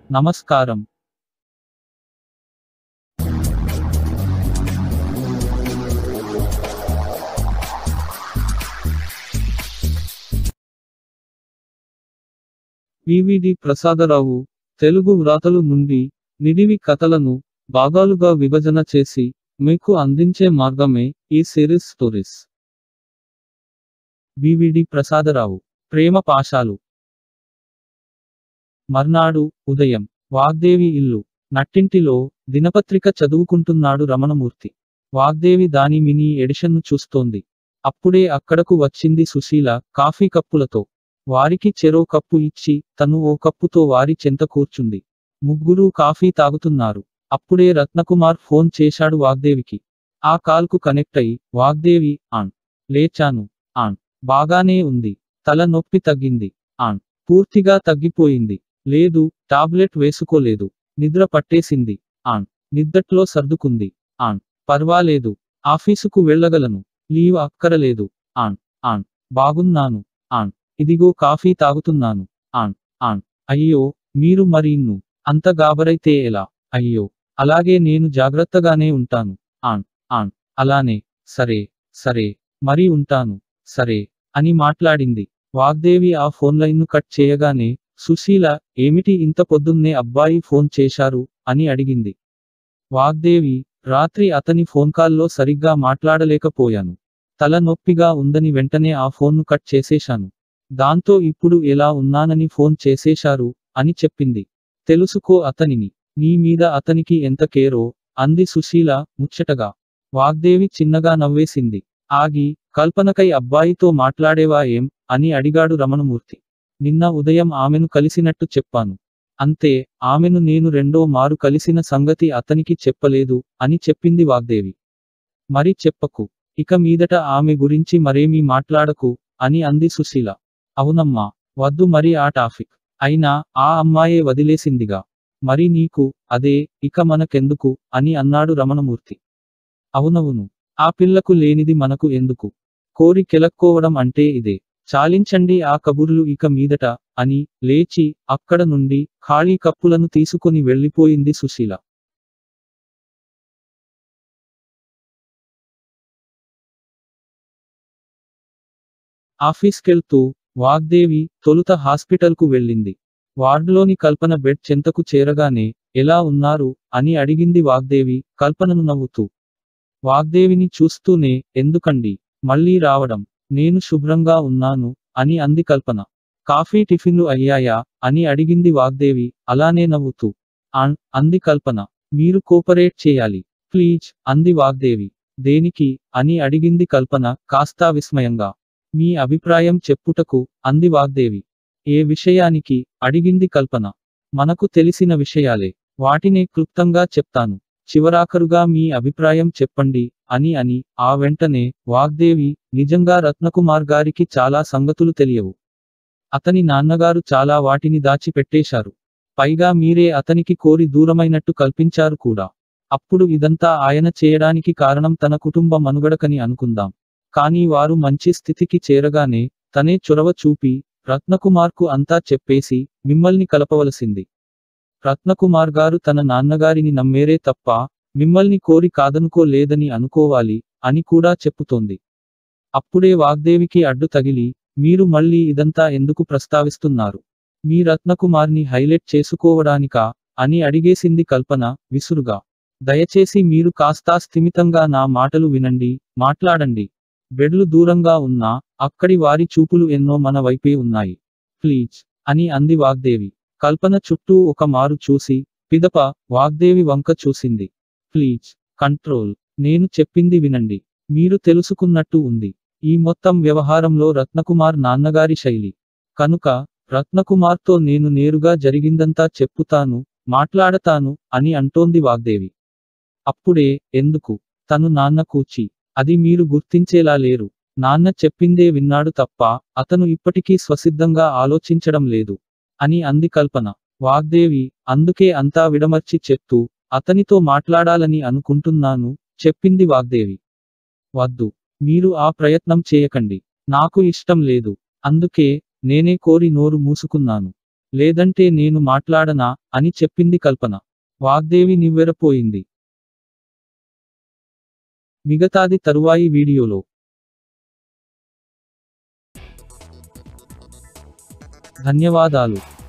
నమస్కారం వివిడి ప్రసాదరావు తెలుగు వ్రాతలు నుండి నిడివి కథలను భాగాలుగా విభజన చేసి మీకు అందించే మార్గమే ఈ సిరీస్ స్టోరీస్ వివిడి ప్రసాదరావు ప్రేమ పాశాలు మర్నాడు ఉదయం వాగ్దేవి ఇల్లు నట్టింటిలో దినపత్రిక చదువుకుంటున్నాడు రమణమూర్తి వాగ్దేవి దాని మినీ ఎడిషన్ను చూస్తోంది అప్పుడే అక్కడకు వచ్చింది సుశీల కాఫీ కప్పులతో వారికి చెరో కప్పు ఇచ్చి తను ఓ కప్పుతో వారి చెంత కూర్చుంది ముగ్గురూ కాఫీ తాగుతున్నారు అప్పుడే రత్నకుమార్ ఫోన్ చేశాడు వాగ్దేవికి ఆ కాల్కు కనెక్ట్ అయి వాగ్దేవి ఆన్ లేచాను ఆన్ బాగానే ఉంది తల నొప్పి తగ్గింది ఆన్ పూర్తిగా తగ్గిపోయింది లేదు టాబ్లెట్ వేసుకోలేదు నిద్ర పట్టేసింది ఆన్ నిద్దట్లో సర్దుకుంది ఆన్ పర్వాలేదు ఆఫీసుకు వెళ్ళగలను లీవ్ అక్కరలేదు ఆన్ ఆన్ బాగున్నాను ఆన్ ఇదిగో కాఫీ తాగుతున్నాను ఆన్ ఆన్ అయ్యో మీరు మరి ఇన్ను అంత గాబరైతే ఎలా అయ్యో అలాగే నేను జాగ్రత్తగానే ఉంటాను ఆన్ ఆన్ అలానే సరే సరే మరి ఉంటాను సరే అని మాట్లాడింది వాగ్దేవి ఆ ఫోన్ లైన్ను కట్ చేయగానే సుశీల ఏమిటి ఇంత పొద్దున్నే అబ్బాయి ఫోన్ చేశారు అని అడిగింది వాగ్దేవి రాత్రి అతని ఫోన్ కాల్లో సరిగ్గా మాట్లాడలేకపోయాను తల నొప్పిగా ఉందని వెంటనే ఆ ఫోన్ను కట్ చేసేశాను దాంతో ఇప్పుడు ఎలా ఉన్నానని ఫోన్ చేసేశారు అని చెప్పింది తెలుసుకో అతనిని నీ మీద అతనికి ఎంత కేరో అంది సుశీల ముచ్చటగా వాగ్దేవి చిన్నగా నవ్వేసింది ఆగి కల్పనకై అబ్బాయితో మాట్లాడేవా ఏం అని అడిగాడు రమణమూర్తి నిన్న ఉదయం ఆమెను కలిసినట్టు చెప్పాను అంతే ఆమెను నేను రెండో మారు కలిసిన సంగతి అతనికి చెప్పలేదు అని చెప్పింది వాగ్దేవి మరి చెప్పకు ఇక మీదట ఆమె గురించి మరేమీ మాట్లాడకు అని అంది సుశీల అవునమ్మా వద్దు మరి ఆ టాపిక్ అయినా ఆ అమ్మాయే వదిలేసిందిగా మరి నీకు అదే ఇక మనకెందుకు అని అన్నాడు రమణమూర్తి అవునవును ఆ పిల్లకు లేనిది మనకు ఎందుకు కోరి కెలక్కోవడం అంటే ఇదే చాలించండి ఆ కబుర్లు ఇక మీదట అని లేచి అక్కడ నుండి ఖాళీ కప్పులను తీసుకుని వెళ్ళిపోయింది సుశీల ఆఫీస్కెళ్తూ వాగ్దేవి తొలుత హాస్పిటల్కు వెళ్ళింది వార్డులోని కల్పన బెడ్ చెంతకు చేరగానే ఎలా ఉన్నారు అని అడిగింది వాగ్దేవి కల్పనను నవ్వుతూ వాగ్దేవిని చూస్తూనే ఎందుకండి మళ్ళీ రావడం నేను శుభ్రంగా ఉన్నాను అని అంది కల్పన కాఫీ టిఫిన్లు అయ్యాయా అని అడిగింది వాగ్దేవి అలానే నవ్వుతూ ఆన్ అంది కల్పన మీరు కోపరేట్ చేయాలి ప్లీజ్ అంది వాగ్దేవి దేనికి అని అడిగింది కల్పన కాస్తా విస్మయంగా మీ అభిప్రాయం చెప్పుటకు అంది వాగ్దేవి ఏ విషయానికి అడిగింది కల్పన మనకు తెలిసిన విషయాలే వాటినే క్లుప్తంగా చెప్తాను చివరాఖరుగా మీ అభిప్రాయం చెప్పండి అని అని ఆ వెంటనే వాగ్దేవి నిజంగా రత్నకుమార్ గారికి చాలా సంగతులు తెలియవు అతని నాన్నగారు చాలా వాటిని దాచిపెట్టేశారు పైగా మీరే అతనికి కోరి దూరమైనట్టు కల్పించారు కూడా అప్పుడు ఇదంతా ఆయన చేయడానికి కారణం తన కుటుంబ మనుగడకని అనుకుందాం కానీ వారు మంచి స్థితికి చేరగానే తనే చొరవ చూపి రత్నకుమార్కు అంతా చెప్పేసి మిమ్మల్ని కలపవలసింది రత్నకుమార్ గారు తన నాన్నగారిని నమ్మేరే తప్ప మిమ్మల్ని కోరి కాదనుకోలేదని అనుకోవాలి అని కూడా చెప్పుతోంది అప్పుడే వాగ్దేవికి అడ్డు తగిలి మీరు మళ్ళీ ఇదంతా ఎందుకు ప్రస్తావిస్తున్నారు మీ రత్నకుమార్ని హైలైట్ చేసుకోవడానికా అని అడిగేసింది కల్పన విసురుగా దయచేసి మీరు కాస్తా స్థిమితంగా నా మాటలు వినండి మాట్లాడండి బెడ్లు దూరంగా ఉన్నా అక్కడి వారి చూపులు ఎన్నో మన వైపే ఉన్నాయి ప్లీజ్ అని అంది వాగ్దేవి కల్పన చుట్టూ ఒక మారు చూసి పిదప వాగ్దేవి వంక చూసింది ప్లీజ్ కంట్రోల్ నేను చెప్పింది వినండి మీరు తెలుసుకున్నట్టు ఉంది ఈ మొత్తం వ్యవహారంలో రత్నకుమార్ నాన్నగారి శైలి కనుక రత్నకుమార్తో నేను నేరుగా జరిగిందంతా చెప్పుతాను మాట్లాడతాను అని అంటోంది వాగ్దేవి అప్పుడే ఎందుకు తను నాన్న కూచి అది మీరు గుర్తించేలా లేరు నాన్న చెప్పిందే విన్నాడు తప్ప అతను ఇప్పటికీ స్వసిద్ధంగా ఆలోచించడం లేదు అని అంది కల్పన వాగ్దేవి అందుకే అంతా విడమర్చి చెప్తూ అతనితో మాట్లాడాలని అనుకుంటున్నాను చెప్పింది వాగ్దేవి వద్దు మీరు ఆ ప్రయత్నం చేయకండి నాకు ఇష్టం లేదు అందుకే నేనే కోరి నోరు మూసుకున్నాను లేదంటే నేను మాట్లాడనా అని చెప్పింది కల్పన వాగ్దేవి నివ్వెరపోయింది మిగతాది తరువాయి వీడియోలో ధన్యవాదాలు